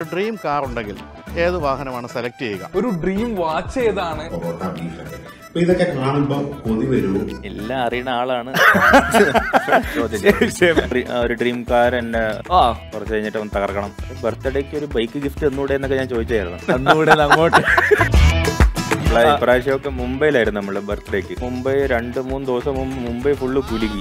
Dream car ഉണ്ടെങ്കിൽ ഏത് വാഹനമാണ് സെലക്ട് ചെയ്യുക ഒരു ഡ്രീം വാച്ച് ഏതാണ് പൊറോട്ട ബീഫൊക്കെ അപ്പൊ ഇതൊക്കെ കാണുമ്പോൾ കൊതി വരുമോ എല്ലാം അറിയുന്ന ആളാണ് ചോദിച്ചത്. ഡ്രീ- ആ, ഒരു ഡ്രീം കാർ എന്നെ ആ കുറച്ച് കഴിഞ്ഞിട്ട് ഒന്ന് തകർക്കണം ബർത്ത്ഡേക്ക് ഒരു ബൈക്ക് ഗിഫ്റ്റ് ഒന്നുകൂടെ എന്നൊക്കെ ഞാൻ ചോദിച്ചായിരുന്നു അന്നുകൂടെ ഒന്ന് അങ്ങോട്ട് നമ്മളെ ഇപ്രാവശ്യമൊക്കെ മുംബൈയിലായിരുന്നു നമ്മള് ബർത്ത്ഡേക്ക് മുംബൈ രണ്ട് മൂന്ന് ദിവസം മുമ്പ് മുംബൈ ഫുള്ള് കുലുക്കി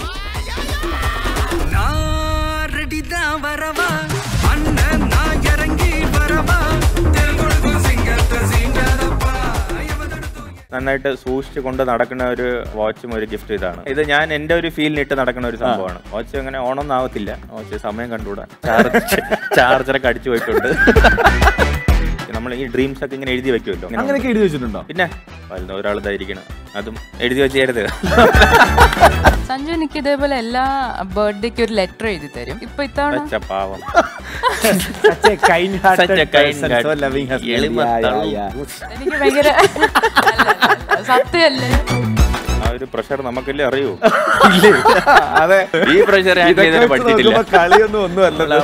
நாரடிதான் வரவா அண்ணன் நான் இறங்கி வரவா தெலுங்குக்கு சிங்கத்தை சீண்டாதப்பா നന്നായിട്ട് സൂക്ഷിച്ച് കൊണ്ട് നടക്കുന്ന ഒരു വാച്ചും ഒരു ഗിഫ്റ്റ് ഇതാണ് ഇത് ഞാൻ എന്റെ ഒരു ഫീലിനിട്ട് നടക്കുന്ന ഒരു സംഭവമാണ് വാച്ച് അങ്ങനെ ഓണൊന്നും ആവത്തില്ല വാച്ച് സമയം കണ്ടുകൂടാ ചാർജ് ചാർജറൊക്കെ അടിച്ചു പോയിട്ടുണ്ട് നമ്മൾ ഈ ഡ്രീംസ് ഒക്കെ ഇങ്ങനെ എഴുതി വെക്കുമല്ലോ ഇങ്ങനെ അങ്ങനെയൊക്കെ എഴുതി വെച്ചിട്ടുണ്ടോ പിന്നെ വരുന്ന ഒരാൾ ഇതായിരിക്കണം അതും എഴുതി വെച്ചേരുത് സഞ്ജു എനിക്ക് ഇതേപോലെ എല്ലാ ബർത്ത്ഡേക്ക് ഒരു ലെറ്റർ എഴുതി തരും ഇപ്പൊ ഇത്തവണ പച്ച പാവം Such a kind-hearted Such a kind person, so heart. loving husband. എളിമ Yeah, yeah, തള്ളു. yeah. എനിക്ക് ഭയങ്കര അല്ല, അല്ല, അല്ല, സത്യമല്ലേ ആ ഒരു പ്രഷർ നമുക്കല്ലേ അറിയൂ അതെ ഈ പ്രഷർ ഞാൻ ഇതൊക്കെ ചെയ്തിട്ട് വെച്ച് പഠിച്ചിട്ടില്ല നോക്കുമ്പോ കളിയൊന്നും ഒന്നുമല്ലല്ലോ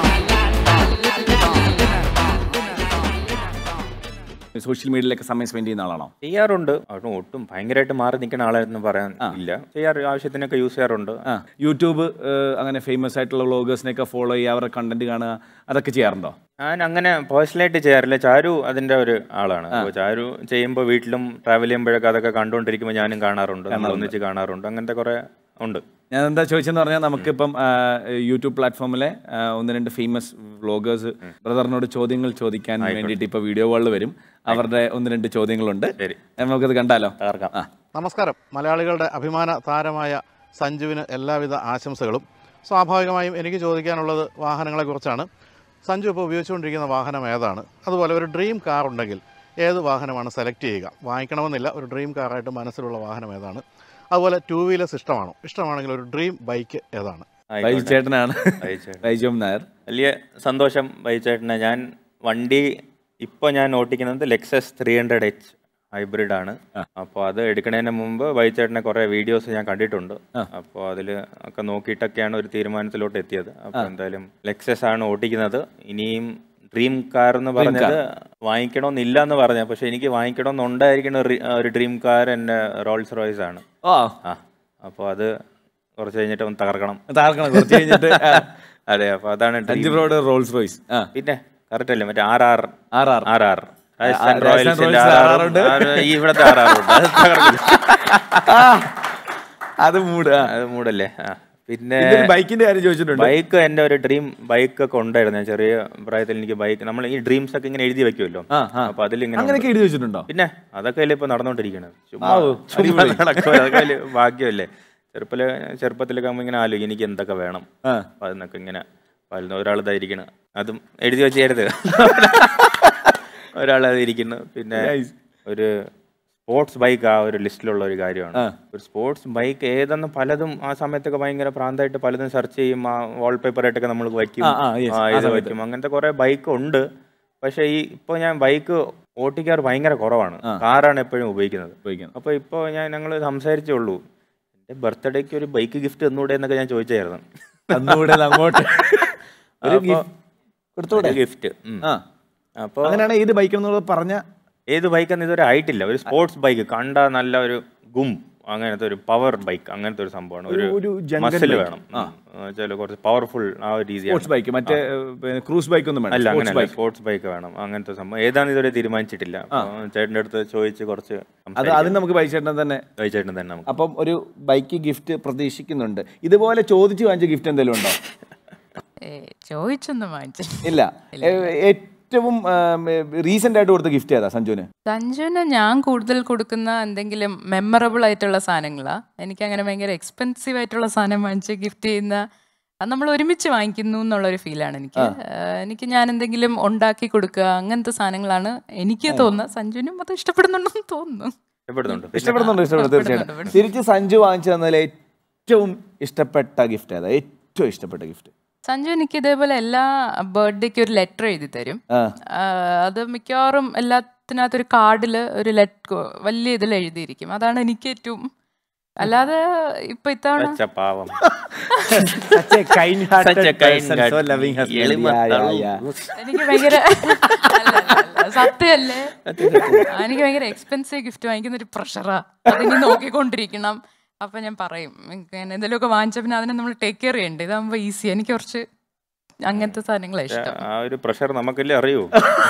സോഷ്യൽ മീഡിയയിലൊക്കെ സമയം സ്പെൻഡ് ചെയ്യുന്ന ആളാണോ ചെയ്യാറുണ്ട് അവിടെ ഒട്ടും ഭയങ്കരമായിട്ട് മാറി നിൽക്കുന്ന ആളായിരുന്നു പറയാൻ ഇല്ല ചെയ്യാറ് ആവശ്യത്തിനൊക്കെ യൂസ് ചെയ്യാറുണ്ട് ആ യൂട്യൂബ് ഏഹ്, അങ്ങനെ ഫേമസ് ആയിട്ടുള്ള വ്ളോഗേഴ്സിനെയൊക്കെ ഫോളോ ചെയ്യുക അവരുടെ കണ്ടന്റ് കാണുക അതൊക്കെ ചെയ്യാറുണ്ടോ ഞാൻ അങ്ങനെ പേഴ്സണലായിട്ട് ചെയ്യാറില്ല ചാരു അതിന്റെ ഒരു ആളാണ് അപ്പോൾ ചാരു ചെയ്യുമ്പോൾ വീട്ടിലും ട്രാവൽ ചെയ്യുമ്പോഴൊക്കെ അതൊക്കെ കണ്ടുകൊണ്ടിരിക്കുമ്പോൾ ഞാനും കാണാറുണ്ട് നമ്മൾ ഒന്നിച്ച് കാണാറുണ്ട് അങ്ങനത്തെ കുറെ ഉണ്ട് ഞാൻ എന്താ ചോദിച്ചെന്ന് പറഞ്ഞാൽ നമുക്കിപ്പം ആ, യൂട്യൂബ് പ്ലാറ്റ്ഫോമിലെ ആ, ഒന്ന് രണ്ട് ഫേമസ് വ്ളോഗേഴ്സ് ബ്രദറിനോട് ചോദ്യങ്ങൾ ചോദിക്കാൻ വേണ്ടിയിട്ട് ഇപ്പോൾ വീഡിയോ കോളിൽ വരും അവരുടെ ഒന്ന് രണ്ട് ചോദ്യങ്ങളുണ്ട് ശരി. നമുക്കത് കണ്ടാലോ തകർക്കാം ആ നമസ്കാരം മലയാളികളുടെ അഭിമാന താരമായ സഞ്ജുവിന് എല്ലാവിധ ആശംസകളും സ്വാഭാവികമായും എനിക്ക് ചോദിക്കാനുള്ളത് വാഹനങ്ങളെക്കുറിച്ചാണ് സഞ്ജു ഇപ്പോൾ ഉപയോഗിച്ചുകൊണ്ടിരിക്കുന്ന വാഹനം ഏതാണ് അതുപോലെ ഒരു ഡ്രീം കാർ ഉണ്ടെങ്കിൽ ഏത് വാഹനമാണ് സെലക്ട് ചെയ്യുക വാങ്ങിക്കണമെന്നില്ല ഒരു ഡ്രീം കാറായിട്ട് മനസ്സിലുള്ള വാഹനം ഏതാണ് അതുപോലെ ടൂ വീലേഴ്സ് ഇഷ്ടമാണോ ഇഷ്ടമാണെങ്കിൽ ഒരു ഡ്രീം ബൈക്ക് ഏതാണ് ബൈ ചേട്ടനാണ് ബൈ ചേട്ടൻ. ബൈജോം നായർ വലിയ സന്തോഷം ബൈച്ചേട്ടനെ ഞാൻ വണ്ടി ഇപ്പോൾ ഞാൻ ഓട്ടിക്കുന്നത് Lexus three hundred H hybrid ആണ് അപ്പോൾ അത് എടുക്കുന്നതിന് മുമ്പ് ബൈച്ചേട്ടനെ കുറേ വീഡിയോസ് ഞാൻ കണ്ടിട്ടുണ്ട് അപ്പോൾ അതിൽ ഒക്കെ നോക്കിയിട്ടൊക്കെയാണ് ഒരു തീരുമാനത്തിലോട്ട് എത്തിയത് അപ്പോൾ എന്തായാലും ലെക്സസ് ആണ് ഓട്ടിക്കുന്നത് ഇനിയും ഡ്രീം കാർ എന്ന് പറഞ്ഞത് വാങ്ങിക്കണമെന്നില്ല എന്ന് പറഞ്ഞു പക്ഷെ എനിക്ക് വാങ്ങിക്കണമെന്നുണ്ടായിരിക്കുന്ന ഒരു- ഒരു ഡ്രീം കാർ എൻ്റെ റോൾസ് റോയ്സ് ആണ് ഓ ആ അപ്പോൾ അത് കുറച്ച് കഴിഞ്ഞിട്ട് ഒന്ന് തകർക്കണം താർക്കണം കുറച്ച് കഴിഞ്ഞിട്ട് ആ, അതെ അപ്പോൾ അതാണ് dream. അഞ്ച് ബ്രോഡ് റോൾസ് റോയ്സ് ആ പിന്നെ കറക്റ്റ് അല്ലേ മറ്റേ R R R R R R Rajasthan റോയൽസിന്റെ RR ഉണ്ട്. ഇവിടത്തെ ആർ ആർ ഉണ്ട് അത് തകർക്കില്ല. അത് മൂഡ് ആ അത് മൂടല്ലേ ആ പിന്നെ ഇതിൽ ബൈക്കിന്റെ കാര്യം ചോദിച്ചിട്ടുണ്ട് ബൈക്ക് എൻ്റെ ഒരു ഡ്രീം ബൈക്ക് ഒക്കെ ഉണ്ടായിരുന്നു ഞാൻ ചെറിയ പ്രായത്തിൽ എനിക്ക് ബൈക്ക് നമ്മൾ ഈ ഡ്രീംസ് ഒക്കെ ഇങ്ങനെ എഴുതി വെക്കുമല്ലോ ആ, ആ. അപ്പൊ അതിലിങ്ങനെ അങ്ങനെയൊക്കെ എഴുതി വെച്ചിട്ടുണ്ടോ പിന്നെ അതൊക്കെ അല്ലേ ഇപ്പൊ നടന്നുകൊണ്ടിരിക്കണത് ചുമ്മാ ആവൂ, ചുമ്മാ അടിപൊളി. നടക്കുവാ. അതൊക്കെ വലിയ ഭാഗ്യമല്ലേ ചെറുപ്പത്തില് ചെറുപ്പത്തിലൊക്കെ ആകുമ്പോൾ ഇങ്ങനെ ആലോചിക്കും എനിക്ക് എന്തൊക്കെ വേണം ആ. അപ്പൊ അതിനൊക്കെ ഇങ്ങനെ വരുന്ന ഒരാൾ ഇതായിരിക്കണം അതും എഴുതി വെച്ചേരുത് ഒരാൾ അതിരിക്കുന്നു പിന്നെ Nice. ഒരു സ്പോർട്സ് ബൈക്ക് ആ ഒരു ലിസ്റ്റിലുള്ള ഒരു കാര്യമാണ് ആ. ഒരു സ്പോർട്സ് ബൈക്ക് ഏതെന്ന് പലതും ആ സമയത്തൊക്കെ ഭയങ്കര പ്രാന്തമായിട്ട് പലതും സെർച്ച് ചെയ്യും ആ വാൾപേപ്പറായിട്ടൊക്കെ നമ്മൾ വയ്ക്കും ആ, ആ, yes. ആ, ആ ഇത് സമയത്ത്. വയ്ക്കും അങ്ങനത്തെ കുറെ ബൈക്ക് ഉണ്ട് പക്ഷേ ഈ ഇപ്പോൾ ഞാൻ ബൈക്ക് ഓട്ടിക്കാറ് ഭയങ്കര കുറവാണ് കാറാണ് എപ്പോഴും ഉപയോഗിക്കുന്നത് ഉപയോഗിക്കുന്നത്. അപ്പോൾ ഇപ്പോൾ ഞാൻ ഞങ്ങൾ സംസാരിച്ചേ ഉള്ളൂ എൻ്റെ ബർത്ത്ഡേക്ക് ഒരു ബൈക്ക് ഗിഫ്റ്റ് ഒന്നുകൂടെ എന്നൊക്കെ ഞാൻ ചോദിച്ചായിരുന്നു അന്നുകൂടെ ഒന്ന് അങ്ങോട്ട് ഒരു അപ്പൊ gift കൊടുത്തൂടെ ഗിഫ്റ്റ് ആ അപ്പോൾ അങ്ങനെയാണ് ഏത് ബൈക്ക് എന്നുള്ളത് പറഞ്ഞ ഏത് ബൈക്കെന്ന് ഇതുവരെ ആയിട്ടില്ല ഒരു സ്പോർട്സ് ബൈക്ക് കണ്ട നല്ല ഒരു ഗും അങ്ങനത്തെ ഒരു പവർ ബൈക്ക് അങ്ങനത്തെ ഒരു സംഭവമാണ് ഒരു ഒരു- ഒരു ജങ്കൻ മസിൽ bike. വേണം ചില കുറച്ച് പവർഫുൾ ആ ഒരു രീതിയാണ് സ്പോർട്സ് ബൈക്ക് മറ്റേ ക്രൂസ് ബൈക്ക് ഒന്നും വേണം അല്ല സ്പോർട്സ് അങ്ങനെ ബൈക്ക് സ്പോർട്സ് ബൈക്ക് വേണം അങ്ങനത്തെ സംഭവം ഏതാണെന്ന് ഇതുവരെ തീരുമാനിച്ചിട്ടില്ല അപ്പൊ ചേട്ടൻ്റെ അടുത്ത് ചോദിച്ച് കുറച്ച് അത് അതിന് നമുക്ക് ബൈക്ക് ചേട്ടൻ തന്നെ ചേട്ടൻ തന്നെ നമുക്ക് അപ്പം ഒരു ബൈക്ക് ഗിഫ്റ്റ് പ്രതീക്ഷിക്കുന്നുണ്ട് ഇതുപോലെ ചോദിച്ചു വാങ്ങിച്ച ഗിഫ്റ്റ് എന്തെങ്കിലും ഉണ്ടോ ഏ, ചോദിച്ചൊന്നും വാങ്ങിച്ചു ഇല്ല ഏ- ഏറ്റവും റീസെന്റ് ആയിട്ട് കൊടുത്ത ഗിഫ്റ്റ് ഏതാ സഞ്ജുവിന് സഞ്ജുവിന് ഞാൻ കൂടുതൽ കൊടുക്കുന്ന എന്തെങ്കിലും മെമ്മറബിൾ ആയിട്ടുള്ള സാധനങ്ങളാ എനിക്ക് അങ്ങനെ ഭയങ്കര എക്സ്പെൻസീവ് ആയിട്ടുള്ള സാധനം വാങ്ങിച്ച് ഗിഫ്റ്റ് ചെയ്യുന്ന അത് നമ്മൾ ഒരുമിച്ച് വാങ്ങിക്കുന്നു എന്നുള്ളൊരു ഫീലാണ് എനിക്ക് ഏഹ് എനിക്ക് ഞാൻ എന്തെങ്കിലും ഉണ്ടാക്കി കൊടുക്കുക അങ്ങനത്തെ സാധനങ്ങളാണ് എനിക്ക് തോന്നുന്നത് സഞ്ജുവിനും അത് ഇഷ്ടപ്പെടുന്നുണ്ടെന്ന് തോന്നുന്നു ഇഷ്ടപ്പെടുന്നുണ്ട് പിന്നെ ഇഷ്ടപ്പെടുന്നുണ്ട് ഇഷ്ടപ്പെടുന്നു തീർച്ചയായിട്ടും ഇഷ്ടപ്പെടുന്നുണ്ട്. തിരിച്ച് സഞ്ജു വാങ്ങിച്ചു തന്നതിൽ ഏറ്റവും ഇഷ്ടപ്പെട്ട ഗിഫ്റ്റ് ഏതാ ഏറ്റവും ഇഷ്ടപ്പെട്ട ഗിഫ്റ്റ് സഞ്ജു എനിക്ക് ഇതേപോലെ എല്ലാ ബർത്ത്ഡേക്ക് ഒരു ലെറ്റർ എഴുതി തരും ആ ആ, അത് മിക്കവാറും എല്ലാത്തിനകത്തൊരു കാർഡിൽ ഒരു ലെറ്റ് വലിയ ഇതിൽ എഴുതിയിരിക്കും അതാണ് എനിക്ക് ഏറ്റവും അല്ലാതെ ഇപ്പൊ ഇത്തവണ പച്ച പാവം Such a kind-hearted Such a kind person, so loving husband. എളിമ Yeah, yeah, തള്ളു. yeah. എനിക്ക് ഭയങ്കര അല്ല, അല്ല, അല്ല, സത്യമല്ലേ ആ, എനിക്ക് ഭയങ്കര എക്സ്പെൻസീവ് ഗിഫ്റ്റ് വാങ്ങിക്കുന്ന ഒരു പ്രഷറാ അതിനി നോക്കിക്കൊണ്ടിരിക്കണം അപ്പൊ ഞാൻ പറയും എനിക്ക് ഞാൻ എന്തെങ്കിലുമൊക്കെ വാങ്ങിച്ച പിന്നെ അതിനെ നമ്മൾ ടേക്ക് കെയർ ചെയ്യണ്ടേ ഇതാകുമ്പോ ഈസി എനിക്ക് കുറച്ച് അങ്ങനത്തെ സാധനങ്ങളാണ് ഇഷ്ടം ആ ഒരു പ്രഷർ നമുക്കല്ലേ അറിയൂ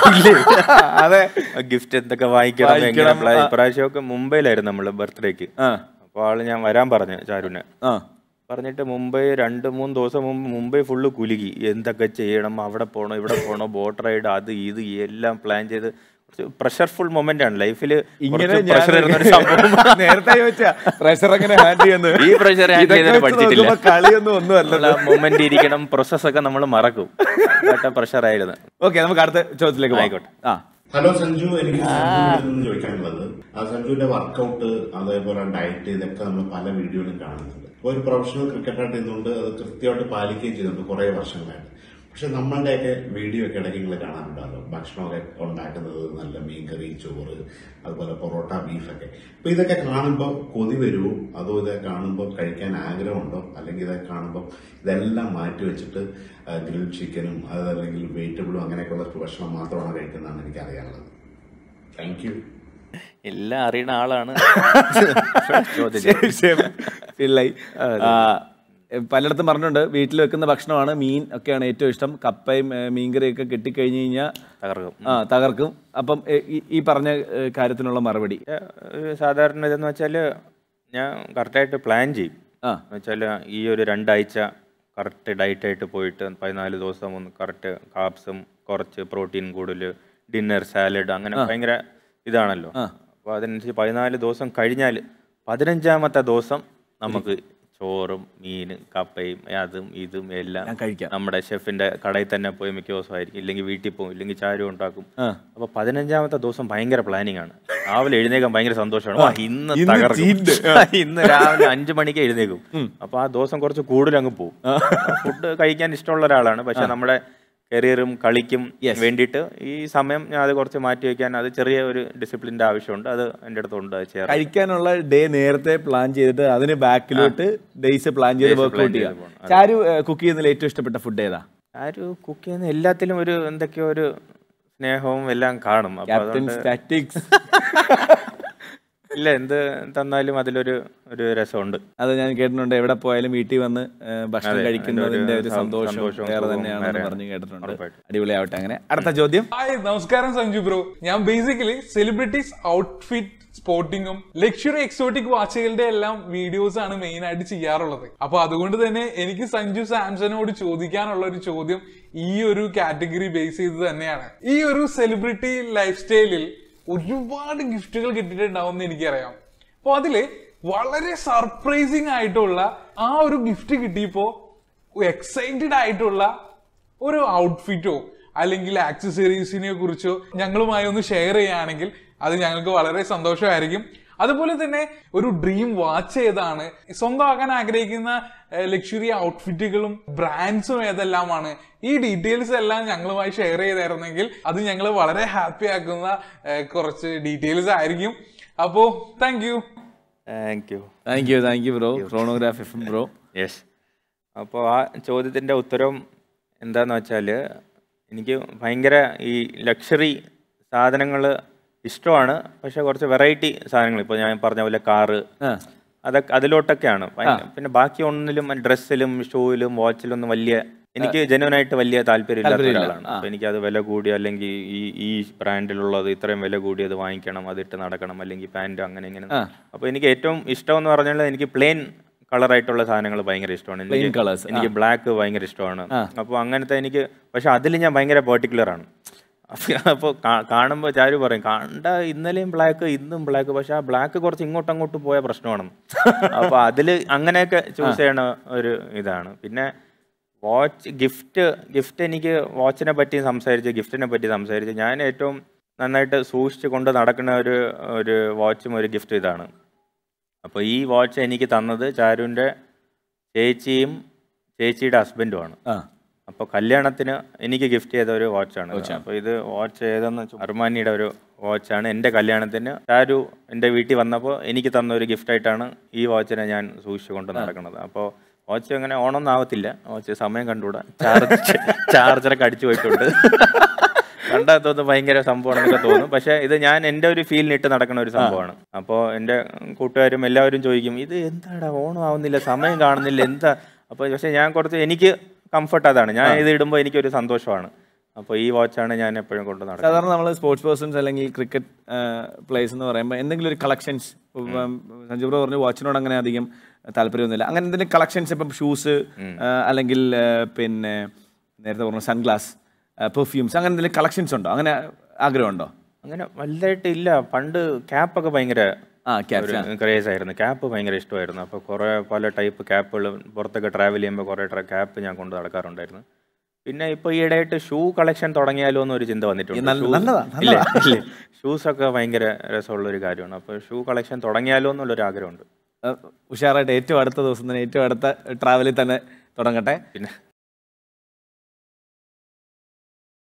അതെ ഗിഫ്റ്റ് എന്തൊക്കെ വാങ്ങിക്കണം എങ്ങനെ വാങ്ങിക്കണം, apply- ആ. ഇപ്രാവശ്യമൊക്കെ മുംബൈയിലായിരുന്നു നമ്മള് ബർത്ത്ഡേക്ക് ആ അപ്പോൾ ആള് ഞാൻ വരാൻ പറഞ്ഞു ചാരുനെ ആ പറഞ്ഞിട്ട് മുംബൈ രണ്ട് മൂന്ന് ദിവസം മുമ്പ് മുംബൈ ഫുള്ള് കുലുക്കി എന്തൊക്കെ ചെയ്യണം അവിടെ പോകണം ഇവിടെ പോകണം ബോട്ട് റൈഡ് അത് ഇത് എല്ലാം പ്ലാൻ ചെയ്ത് പ്രഷർഫുൾ മൊമെന്റ് ആണ് ലൈഫിൽ ഇങ്ങനെ പ്രഷർ ഞാൻ ഒരു സംഭവം നേരത്തെ ചോദിച്ചാ പ്രഷർ എങ്ങനെ ഹാൻഡിൽ ചെയ്യുന്നു ഈ pressure handle ഇതൊക്കെ ചെയ്യാൻ വെച്ച് പഠിച്ചിട്ടില്ല. നോക്കുമ്പോ കളിയൊന്നും ഒന്നും അല്ലല്ലോ മൊമെന്റ് ഇരിക്കണം പ്രോസസ് ഒക്കെ നമ്മൾ മറക്കും പ്രഷർ ആയിരുന്നു ഓക്കെ നമുക്ക് അടുത്ത ചോദ്യത്തിലേക്ക് പോകാം. ആയിക്കോട്ടെ. ആ ഹലോ സഞ്ജു എനിക്ക് സഞ്ജുവിൽ നിന്ന് ചോദിക്കാനുള്ളത് ആ സഞ്ജുവിന്റെ വർക്കൗട്ട് അതേപോലെ ഡയറ്റ് ഇതൊക്കെ നമ്മൾ പല വീഡിയോയിലും കാണുന്നുണ്ട് അപ്പൊ ഒരു പ്രൊഫഷണൽ ക്രിക്കറ്റായിട്ട് ഇതുകൊണ്ട് അത് കൃത്യമായിട്ട് പാലിക്കുകയും ചെയ്യുന്നുണ്ട് കുറെ വർഷങ്ങളായിട്ട് പക്ഷെ നമ്മളുടെയൊക്കെ വീഡിയോ ഒക്കെ ഇടയ്ക്ക് നിങ്ങൾ കാണാറുണ്ടല്ലോ ഭക്ഷണമൊക്കെ ഉണ്ടാക്കുന്നത് നല്ല മീൻകറി ചോറ് അതുപോലെ പൊറോട്ട ബീഫൊക്കെ അപ്പൊ ഇതൊക്കെ കാണുമ്പോൾ കൊതി വരുമോ അതോ ഇതൊക്കെ കാണുമ്പോൾ കഴിക്കാൻ ആഗ്രഹമുണ്ടോ അല്ലെങ്കിൽ ഇതൊക്കെ കാണുമ്പോൾ ഇതെല്ലാം മാറ്റി വെച്ചിട്ട് ഗ്രിൽ ചിക്കനും അതല്ലെങ്കിൽ വെജിറ്റബിളും അങ്ങനെയൊക്കെയുള്ള ഭക്ഷണം മാത്രമാണ് കഴിക്കുന്നതാണ് എനിക്ക് അറിയാനുള്ളത് താങ്ക് യു എല്ലാം അറിയുന്ന ആളാണ് ചോദ്യം പിള്ളൈ ആ, പലയിടത്തും പറഞ്ഞിട്ടുണ്ട് വീട്ടിൽ വെക്കുന്ന ഭക്ഷണമാണ് മീൻ ഒക്കെയാണ് ഏറ്റവും ഇഷ്ടം കപ്പയും ഏ, മീൻകറിയൊക്കെ കിട്ടിക്കഴിഞ്ഞ് കഴിഞ്ഞാൽ തകർക്കും ആ തകർക്കും അപ്പം ഏ, ഈ- ഈ പറഞ്ഞ ഏ, കാര്യത്തിനുള്ള മറുപടി ഒരു സാധാരണ ഇതെന്ന് വെച്ചാൽ ഞാൻ കറക്റ്റായിട്ട് പ്ലാൻ ചെയ്യും ആ എന്ന് വെച്ചാൽ ഈ ഒരു രണ്ടാഴ്ച കറക്റ്റ് ഡയറ്റായിട്ട് പോയിട്ട് പതിനാല് ദിവസം ഒന്ന് കറക്റ്റ് കാപ്സും കുറച്ച് പ്രോട്ടീൻ കൂടുതൽ ഡിന്നർ സാലഡ് അങ്ങനെ ഭയങ്കര ഇതാണല്ലോ അപ്പോൾ അതിനനുസരിച്ച് പതിനാല് ദിവസം കഴിഞ്ഞാൽ പതിനഞ്ചാമത്തെ ദിവസം നമുക്ക് ചോറും മീനും കപ്പയും അതും ഇതും എല്ലാം ഞാൻ കഴിക്കാം. നമ്മുടെ ഷെഫിന്റെ കടയിൽ തന്നെ പോയി മിക്ക ദിവസം ആയിരിക്കും ഇല്ലെങ്കിൽ വീട്ടിൽ പോകും ഇല്ലെങ്കിൽ ചാരും ഉണ്ടാക്കും ആ. അപ്പൊ പതിനഞ്ചാമത്തെ ദിവസം ഭയങ്കര പ്ലാനിങ് ആണ് രാവിലെ എഴുന്നേക്കാൻ ഭയങ്കര സന്തോഷമാണ് വാ, ഇന്ന് ഇന്ന് തകർക്കും ചീറ്റ്. ഇന്ന് രാവിലെ അഞ്ചു മണിക്ക് എഴുന്നേക്കും അപ്പൊ ആ ദിവസം കുറച്ച് കൂടുതൽ അങ്ങ് പോകും ഫുഡ് കഴിക്കാൻ ഇഷ്ടമുള്ള ഒരാളാണ് പക്ഷെ നമ്മുടെ കരിയറും കളിക്കും വേണ്ടിയിട്ട് ഈ സമയം ഞാൻ അത് കുറച്ച് മാറ്റി വെക്കാൻ അത് ചെറിയ ഒരു ഡിസിപ്ലിന്റെ ആവശ്യമുണ്ട് അത് എൻ്റെ അടുത്തുണ്ട് അത് ചെയ്യാറ് കഴിക്കാനുള്ള ഡേ നേരത്തെ പ്ലാൻ ചെയ്തിട്ട് അതിന് ബാക്കിലോട്ട് ഡേയ്സ് പ്ലാൻ ചെയ്ത് Days വർക്ക്ഔട്ട് plan ചെയ്യാം ചെയ്ത് പോകണം. ചാരു കുക്ക് ചെയ്യുന്നതിൽ ഏറ്റവും ഇഷ്ടപ്പെട്ട ഫുഡ് ഏതാ ആ ഒരു കുക്ക് ചെയ്യുന്ന എല്ലാത്തിലും ഒരു എന്തൊക്കെയോ ഒരു സ്നേഹവും എല്ലാം കാണും അപ്പൊ ക്യാപ്റ്റൻ അതുകൊണ്ട് സ്റ്റാറ്റിക്സ് ഇല്ല എന്ത് തന്നാലും അതിലൊരു ഒരു രസമുണ്ട് അത് ഞാൻ കേട്ടിട്ടുണ്ട് എവിടെ പോയാലും വീട്ടിൽ വന്ന് ഏ, ഭക്ഷണം അതെ, കഴിക്കുന്നതിന്റെ അതിന്റെ ഒരു ഒരു സന്തോഷം സന്തോഷവും വേറെ സുഖവും തന്നെയാണെന്ന് വേറെയാണ്. പറഞ്ഞു കേട്ടിട്ടുണ്ട് ഉറപ്പായിട്ടും. അടിപൊളിയാവട്ടെ അങ്ങനെ അടുത്ത ചോദ്യം ഹായ് നമസ്കാരം സഞ്ജു ബ്രോ ഞാൻ ബേസിക്കലി സെലിബ്രിറ്റീസ് ഔട്ട്ഫിറ്റ് സ്പോർട്ടിങ്ങും ലക്ഷറി എക്സോട്ടിക് വാച്ചുകളുടെ എല്ലാം വീഡിയോസ് ആണ് മെയിൻ ആയിട്ട് ചെയ്യാറുള്ളത് അപ്പൊ അതുകൊണ്ട് തന്നെ എനിക്ക് സഞ്ജു സാംസണോട് ചോദിക്കാനുള്ള ഒരു ചോദ്യം ഈ ഒരു കാറ്റഗറി ബേസ് ചെയ്ത് തന്നെയാണ് ഈ ഒരു സെലിബ്രിറ്റി ലൈഫ് സ്റ്റൈലിൽ ഒരുപാട് ഗിഫ്റ്റുകൾ കിട്ടിയിട്ടുണ്ടാവും എന്ന് എനിക്കറിയാം അപ്പൊ അതില് വളരെ സർപ്രൈസിങ് ആയിട്ടുള്ള ആ ഒരു ഗിഫ്റ്റ് കിട്ടിയപ്പോ എക്സൈറ്റഡ് ആയിട്ടുള്ള ഒരു ഔട്ട്ഫിറ്റോ അല്ലെങ്കിൽ ആക്സസറീസിനെ കുറിച്ചോ ഞങ്ങളുമായി ഒന്ന് ഷെയർ ചെയ്യുകയാണെങ്കിൽ അത് ഞങ്ങൾക്ക് വളരെ സന്തോഷമായിരിക്കും അതുപോലെ തന്നെ ഒരു ഡ്രീം വാച്ച് ഏതാണ് സ്വന്തമാക്കാൻ ആഗ്രഹിക്കുന്ന ലക്ഷറി ഔട്ട്ഫിറ്റുകളും ബ്രാൻഡ്സും ഏതെല്ലാമാണ് ഈ ഡീറ്റെയിൽസ് എല്ലാം ഞങ്ങളുമായി ഷെയർ ചെയ്തായിരുന്നെങ്കിൽ അത് ഞങ്ങൾ വളരെ ഹാപ്പി ആക്കുന്ന ഏഹ്, കുറച്ച് ഡീറ്റെയിൽസ് ആയിരിക്കും അപ്പോൾ thank you thank you thank you thank you bro chronograph F bro yes അപ്പോൾ ആ ചോദ്യത്തിൻ്റെ ഉത്തരം എന്താന്ന് വെച്ചാൽ എനിക്ക് ഭയങ്കര ഈ ലക്ഷറി സാധനങ്ങൾ ഇഷ്ടമാണ് പക്ഷെ കുറച്ച് വെറൈറ്റി സാധനങ്ങൾ ഇപ്പോൾ ഞാൻ പറഞ്ഞ പോലെ കാറ് അതൊക്കെ അതിലോട്ടൊക്കെയാണ് ഭയങ്കര- പിന്നെ ബാക്കി ഒന്നിലും ഡ്രസ്സിലും ഷൂയിലും വാച്ചിലും ഒന്നും വലിയ എനിക്ക് ജനുവനായിട്ട് വലിയ താല്പര്യമില്ലാത്ത താല്പര്യമില്ല. ഒരാളാണ് അപ്പോൾ എനിക്ക് അത് വില കൂടി അല്ലെങ്കിൽ ഈ ഈ ബ്രാൻഡിലുള്ളത് ഇത്രയും വില കൂടിയത് വാങ്ങിക്കണം അതിട്ട് നടക്കണം അല്ലെങ്കിൽ പാൻറ് അങ്ങനെ ഇങ്ങനെ അപ്പോൾ എനിക്ക് ഏറ്റവും ഇഷ്ടം എന്ന് പറഞ്ഞാൽ എനിക്ക് പ്ലെയിൻ കളറായിട്ടുള്ള സാധനങ്ങൾ ഭയങ്കര ഇഷ്ടമാണ് Plain എനിക്ക് colours, എനിക്ക് ബ്ലാക്ക് ഭയങ്കര ഇഷ്ടമാണ് അപ്പോൾ അങ്ങനത്തെ എനിക്ക് പക്ഷെ അതിൽ ഞാൻ ഭയങ്കര പെർട്ടിക്കുലർ ആണ് അപ്പോൾ കാണുമ്പോൾ ചാരു പറയും കണ്ട ഇന്നലെയും ബ്ലാക്ക് ഇന്നും ബ്ലാക്ക് പക്ഷെ ആ ബ്ലാക്ക് കുറച്ച് ഇങ്ങോട്ടും അങ്ങോട്ടും പോയ പ്രശ്നമാണ് അപ്പോൾ അതിൽ അങ്ങനെയൊക്കെ ചൂസ് ചെയ്യണ ഒരു ഇതാണ് പിന്നെ വാച്ച് ഗിഫ്റ്റ് ഗിഫ്റ്റ് എനിക്ക് വാച്ചിനെ പറ്റി സംസാരിച്ച് ഗിഫ്റ്റിനെ പറ്റി സംസാരിച്ച് ഞാൻ ഏറ്റവും നന്നായിട്ട് സൂക്ഷിച്ച് കൊണ്ട് നടക്കുന്ന ഒരു ഒരു വാച്ചും ഒരു ഗിഫ്റ്റ് ഇതാണ് അപ്പോൾ ഈ വാച്ച് എനിക്ക് തന്നത് ചാരുവിൻ്റെ ചേച്ചിയും ചേച്ചിയുടെ ഹസ്ബൻഡുമാണ് ആ അപ്പോൾ കല്യാണത്തിന് എനിക്ക് ഗിഫ്റ്റ് ചെയ്ത ഒരു വാച്ചാണ് അപ്പോൾ ഇത് വാച്ച് ഏതെന്ന് വെച്ചാൽ അർമാനിയുടെ ഒരു വാച്ചാണ് എൻ്റെ കല്യാണത്തിന് ഷാരു എൻ്റെ വീട്ടിൽ വന്നപ്പോൾ എനിക്ക് തന്ന ഒരു ഗിഫ്റ്റായിട്ടാണ് ഈ വാച്ചിനെ ഞാൻ സൂക്ഷിച്ചു കൊണ്ട് നടക്കുന്നത് അപ്പോൾ വാച്ച് അങ്ങനെ ഓണൊന്നും ആവത്തില്ല വാച്ച് സമയം കണ്ടുകൂടാ ചാർജ് ചാർജറൊക്കെ അടിച്ചു പോയിട്ടുണ്ട് കണ്ടാൽ തോന്നുന്നു ഭയങ്കര സംഭവമാണെന്നൊക്കെ തോന്നും പക്ഷേ ഇത് ഞാൻ എൻ്റെ ഒരു ഫീലിന് ഇട്ട് നടക്കുന്ന ഒരു സംഭവമാണ് അപ്പോൾ എൻ്റെ കൂട്ടുകാരും എല്ലാവരും ചോദിക്കും ഇത് എന്താടാ ഓണം ആവുന്നില്ല സമയം കാണുന്നില്ല എന്താ അപ്പോൾ പക്ഷേ ഞാൻ കുറച്ച് എനിക്ക് കംഫർട്ട് അതാണ് ഞാൻ ഇത് ഇടുമ്പോൾ എനിക്കൊരു സന്തോഷമാണ് അപ്പോൾ ഈ വാച്ചാണ് ഞാൻ എപ്പോഴും കൊണ്ട് നടക്കുന്നത് സാധാരണ നമ്മൾ സ്പോർട്സ് പേഴ്സൺസ് അല്ലെങ്കിൽ ക്രിക്കറ്റ് പ്ലേയേഴ്സ് എന്ന് പറയുമ്പോൾ എന്തെങ്കിലും ഒരു കളക്ഷൻസ് സഞ്ജു ബ്രോ പറഞ്ഞു വാച്ചിനോട് അങ്ങനെ അധികം താല്പര്യമൊന്നുമില്ല അങ്ങനെ എന്തെങ്കിലും കളക്ഷൻസ് ഇപ്പം ഷൂസ് അല്ലെങ്കിൽ ആ, പിന്നെ നേരത്തെ പറഞ്ഞ സൺഗ്ലാസ് പെർഫ്യൂംസ് അങ്ങനെ എന്തെങ്കിലും കളക്ഷൻസ് ഉണ്ടോ അങ്ങനെ ആഗ്രഹമുണ്ടോ അങ്ങനെ വലുതായിട്ട് ഇല്ല പണ്ട് ക്യാപ്പൊക്കെ ഭയങ്കര ആ, caps, ക്രേസ് ആയിരുന്നു ക്യാപ്പ് ഭയങ്കര ഇഷ്ടമായിരുന്നു അപ്പോൾ കുറേ പല ടൈപ്പ് ക്യാപ്പുകൾ പുറത്തൊക്കെ ട്രാവൽ ചെയ്യുമ്പോൾ കുറേ ക്യാപ്പ് ഞാൻ കൊണ്ട് നടക്കാറുണ്ടായിരുന്നു പിന്നെ ഇപ്പോൾ ഈയിടെയായിട്ട് ഷൂ കളക്ഷൻ തുടങ്ങിയാലോ എന്നൊരു ചിന്ത വന്നിട്ടുണ്ട് നല്ല- Shoes- നല്ലതാ, ഇല്ലേ? നല്ലതാ. ഇല്ലേ? ഷൂസ് ഒക്കെ ഭയങ്കര രസമുള്ള ഒരു കാര്യമാണ് അപ്പോൾ ഷൂ കളക്ഷൻ തുടങ്ങിയാലോ എന്നുള്ളൊരു ആഗ്രഹമുണ്ട് ആ, ഉഷാറായിട്ട് ഏറ്റവും അടുത്ത ദിവസം തന്നെ ഏറ്റവും അടുത്ത ട്രാവലിൽ തന്നെ തുടങ്ങട്ടെ പിന്നെ